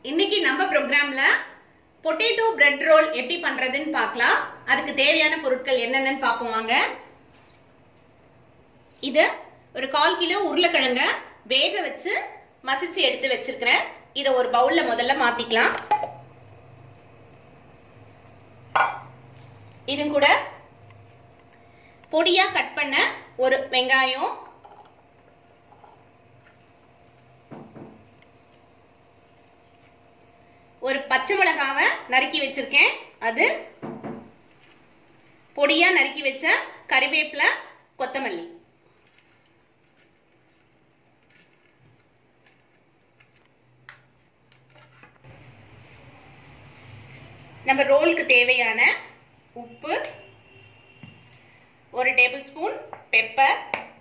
இன்னைக்கு நம்ம ப்ரோக்ராம்ல பொட்டேட்டோ பிரெட் ரோல் எப்படி பண்றதுன்னு பார்க்கலாம் அதுக்கு தேவையான பொருட்கள் என்னென்னு பார்ப்போம் வாங்க இது ஒரு கால் கிலோ உருளைக்கிழங்க வேக வச்சு மசிச்சு எடுத்து வச்சிருக்கிறேன் இதை ஒரு பவுல்ல முதல்ல மாத்திக்கலாம் இது கூட பொடியா கட் பண்ண ஒரு வெங்காயம் ஒரு பச்சை மிளகாவை நறுக்கி வச்சிருக்கேன் அது பொடியா நறுக்கி வச்ச கறிவேப்பிலை கொத்தமல்லி நம்ம ரோலுக்கு தேவையான உப்பு ஒரு tablespoon pepper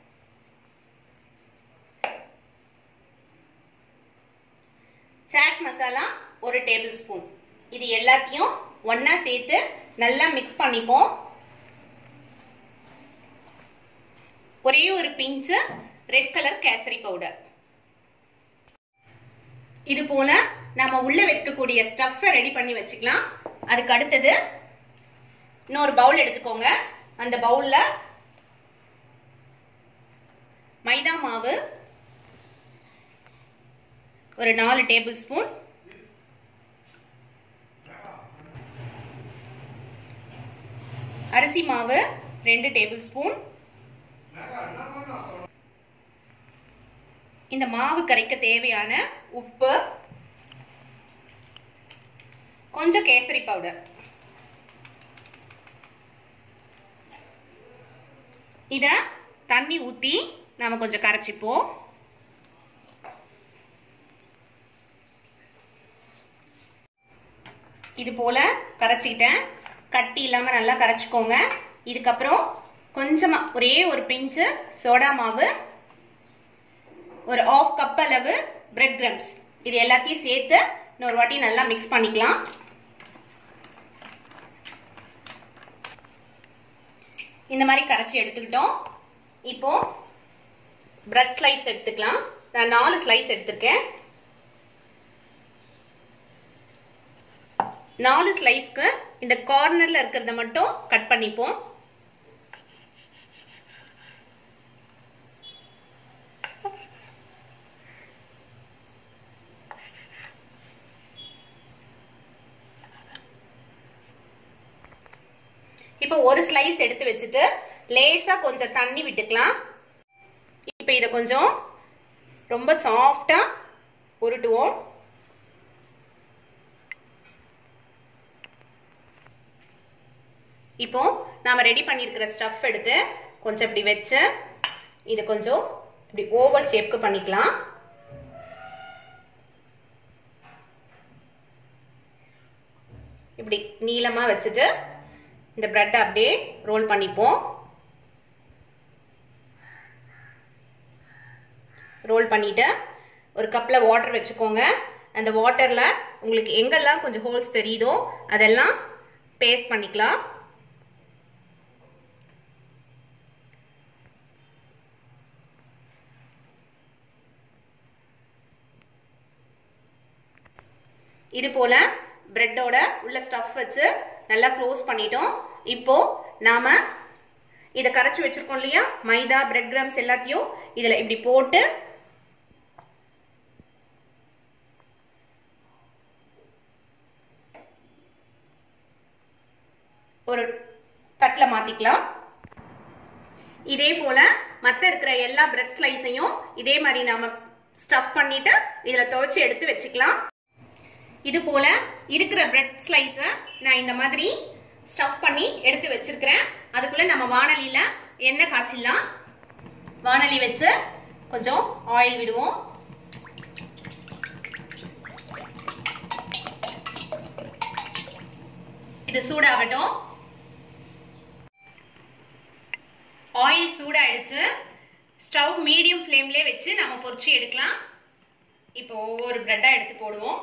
chaat masala ஒரு டேபிள் ஸ்பூன் இது எல்லாத்தையும் ஒன்னா சேர்த்து நல்லா மிக்ஸ் பண்ணிப்போம் ஒரே ஒரு பிஞ்சு ரெட் கலர் கேசரி பவுடர் இது போல நம்ம உள்ள வைக்கக்கூடிய ஸ்டஃப்பை ரெடி பண்ணி வச்சுக்கலாம் அதுக்கு அடுத்தது இன்னொரு பவுல் எடுத்துக்கோங்க அந்த பவுல்ல மைதா மாவு ஒரு நாலு டேபிள் ஸ்பூன் அரிசி மாவு ரெண்டு டேபிள் ஸ்பூன் இந்த மாவு கரைக்க தேவையான உப்பு கொஞ்சம் கேசரி பவுடர் இத தண்ணி ஊத்தி நாம கொஞ்சம் கரைச்சிப்போம் இது போல கரைச்சிக்கிட்டேன் கட்டி இல்லாம நல்லா கரைச்சிக்கோங்க இதுக்கப்புறம் கொஞ்சமா ஒரே ஒரு பிஞ்சு சோடா மாவு ஒரு ஆஃப் கப் அளவு பிரெட் கிரம்ஸ் இது எல்லாத்தையும் சேர்த்து இன்னொரு வாட்டி நல்லா மிக்ஸ் பண்ணிக்கலாம் இந்த மாதிரி கரைச்சி எடுத்துக்கிட்டோம் இப்போ பிரெட் ஸ்லைஸ் எடுத்துக்கலாம் நான் நாலு ஸ்லைஸ் எடுத்திருக்கேன் நாலு ஸ்லைஸ்க்கு இந்த கார்னர்ல இருக்கிறத மட்டும் கட் பண்ணிப்போம் இப்போ ஒரு ஸ்லைஸ் எடுத்து வச்சுட்டு லேசா கொஞ்சம் தண்ணி விட்டுக்கலாம் இப்போ இதை கொஞ்சம் ரொம்ப சாஃப்டா உருட்டுவோம் இப்போ நாம ரெடி பண்ணியிருக்கிற ஸ்டஃப் எடுத்து கொஞ்சம் இப்படி வச்சு இதை கொஞ்சம் இப்படி ஓவல் ஷேப்க்கு பண்ணிக்கலாம் இப்படி நீளமா வச்சுட்டு இந்த பிரெட்டை அப்படியே ரோல் பண்ணிப்போம் ரோல் பண்ணிட்டு ஒரு கப்பில் வாட்டர் வச்சுக்கோங்க அந்த வாட்டரில் உங்களுக்கு எங்கெல்லாம் கொஞ்சம் ஹோல்ஸ் தெரியுதோ அதெல்லாம் பேஸ்ட் பண்ணிக்கலாம் இது போல பிரெட்டோட உள்ள ஸ்டஃப் வச்சு நல்லா க்ளோஸ் பண்ணிட்டோம் இப்போ நாம இதை கரைச்சி வச்சிருக்கோம் இல்லையா மைதா பிரெட் கிராம்ஸ் எல்லாத்தையும் இதுல இப்படி போட்டு ஒரு தட்டில் மாத்திக்கலாம் இதே போல மற்ற இருக்கிற எல்லா பிரெட் ஸ்லைஸையும் இதே மாதிரி நாம ஸ்டஃப் பண்ணிட்டு இதுல துவைச்சு எடுத்து வச்சுக்கலாம் இது போல இருக்கிற பிரெட் ஸ்லைஸை நான் இந்த மாதிரி ஸ்டஃப் பண்ணி எடுத்து வச்சிருக்கிறேன் அதுக்குள்ள நம்ம வானலியில எண்ணெய் காய்ச்சிடலாம் வானலி வச்சு கொஞ்சம் ஆயில் விடுவோம் இது சூடாகட்டும் ஆயில் சூடாயிடுச்சு ஸ்டவ் மீடியம் ஃப்ளேம்லேயே வச்சு நம்ம பொரிச்சு எடுக்கலாம் இப்போ ஒவ்வொரு பிரெட்டா எடுத்து போடுவோம்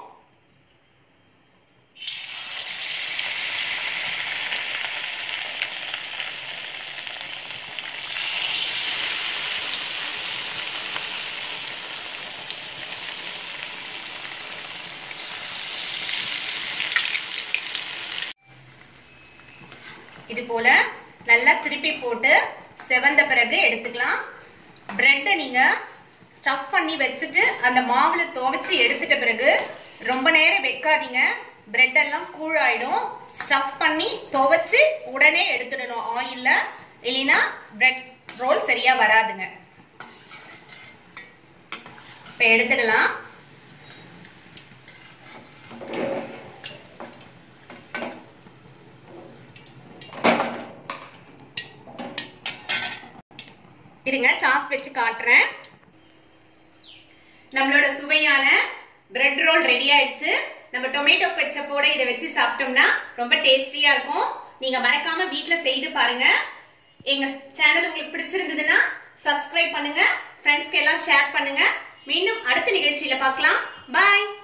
போல நல்லா திருப்பி போட்டு செவந்த பிறகு எடுத்துக்கலாம் பிரெட்டை நீங்க ஸ்டஃப் பண்ணி வச்சுட்டு அந்த மாவுல துவைச்சு எடுத்துட்ட பிறகு ரொம்ப நேரம் வைக்காதீங்க பிரெட் எல்லாம் கூழாயிடும் ஸ்டஃப் பண்ணி துவைச்சு உடனே எடுத்துடணும் ஆயில்ல இல்லைன்னா பிரெட் ரோல் சரியா வராதுங்க இப்ப எடுத்துடலாம் இருங்க சாஸ் வச்சு காட்டுறேன் நம்மளோட சுவையான பிரெட் ரோல் ரெடி ஆயிடுச்சு நம்ம டொமேட்டோ கெச்சப்போட இதை வச்சு சாப்பிட்டோம்னா ரொம்ப டேஸ்டியா இருக்கும் நீங்க மறக்காம வீட்ல செய்து பாருங்க எங்க சேனல் உங்களுக்கு பிடிச்சிருந்ததுன்னா சப்ஸ்கிரைப் பண்ணுங்க ஃப்ரெண்ட்ஸ்க்கு எல்லாம் ஷேர் பண்ணுங்க மீண்டும் அடுத்த நிகழ்ச்சியில பார்க்கலாம் பாய்